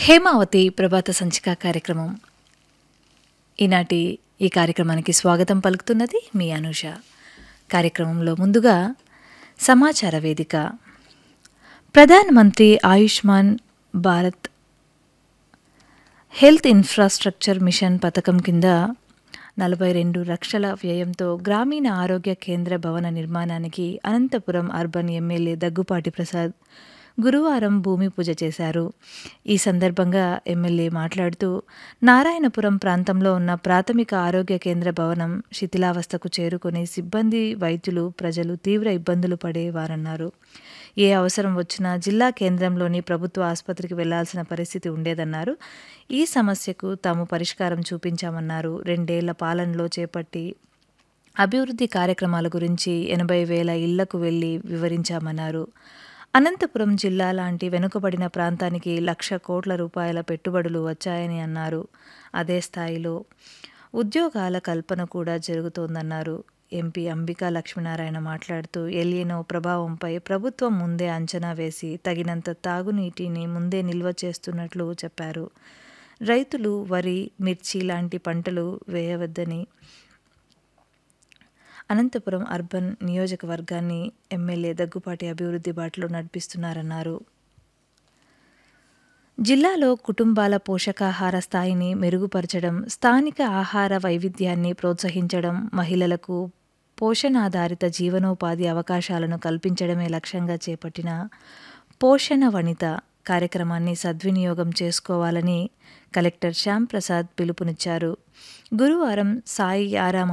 హేమావతి ప్రభాత సంచిక కార్యక్రమం ఈనాటి ఈ కార్యక్రమానికి స్వాగతం పలుకుతున్నది మీ అనుష కార్యక్రమంలో ముందుగా సమాచార వేదిక Pradhan Mantri Ayushman Bharat health infrastructure mission పథకం కింద నలభై రెండు లక్షల వ్యయంతో గ్రామీణ ఆరోగ్య కేంద్ర భవన నిర్మాణానికి అనంతపురం అర్బన్ ఎమ్మెల్యే దగ్గుపాటి ప్రసాద్ గురువారం భూమి పూజ చేశారు ఈ సందర్భంగా ఎమ్మెల్యే మాట్లాడుతూ నారాయణపురం ప్రాంతంలో ఉన్న ప్రాథమిక ఆరోగ్య కేంద్ర భవనం శిథిలావస్థకు చేరుకొని సిబ్బంది వైద్యులు ప్రజలు తీవ్ర ఇబ్బందులు పడేవారన్నారు ఏ అవసరం వచ్చినా జిల్లా కేంద్రంలోని ప్రభుత్వ ఆసుపత్రికి వెళ్లాల్సిన పరిస్థితి ఉండేదన్నారు ఈ సమస్యకు తాము పరిష్కారం చూపించామన్నారు రెండేళ్ల పాలనలో చేపట్టి అభివృద్ధి కార్యక్రమాల గురించి ఎనభై వేల ఇళ్లకు వెళ్లి వివరించామన్నారు అనంతపురం జిల్లా లాంటి వెనుకబడిన ప్రాంతానికి లక్ష కోట్ల రూపాయల పెట్టుబడులు వచ్చాయని అన్నారు అదే స్థాయిలో ఉద్యోగాల కల్పన కూడా జరుగుతోందన్నారు ఎంపీ అంబికా లక్ష్మీనారాయణ మాట్లాడుతూ ఎలియనో ప్రభావంపై ప్రభుత్వం ముందే అంచనా వేసి తగినంత తాగునీటిని ముందే నిల్వ చేస్తున్నట్లు చెప్పారు రైతులు వరి మిర్చి లాంటి పంటలు వేయవద్దని అనంతపురం అర్బన్ నియోజకవర్గాన్ని ఎమ్మెల్యే దగ్గుపాటి అభివృద్ధి బాటలో నడిపిస్తున్నారన్నారు జిల్లాలో కుటుంబాల పోషకాహార స్థాయిని మెరుగుపరచడం స్థానిక ఆహార వైవిధ్యాన్ని ప్రోత్సహించడం మహిళలకు పోషణాధారిత జీవనోపాధి అవకాశాలను కల్పించడమే లక్ష్యంగా చేపట్టిన పోషణ వనిత కార్యక్రమాన్ని సద్వినియోగం చేసుకోవాలని కలెక్టర్ శ్యామ్ ప్రసాద్ పిలుపునిచ్చారు గురువారం సాయి ఆరామ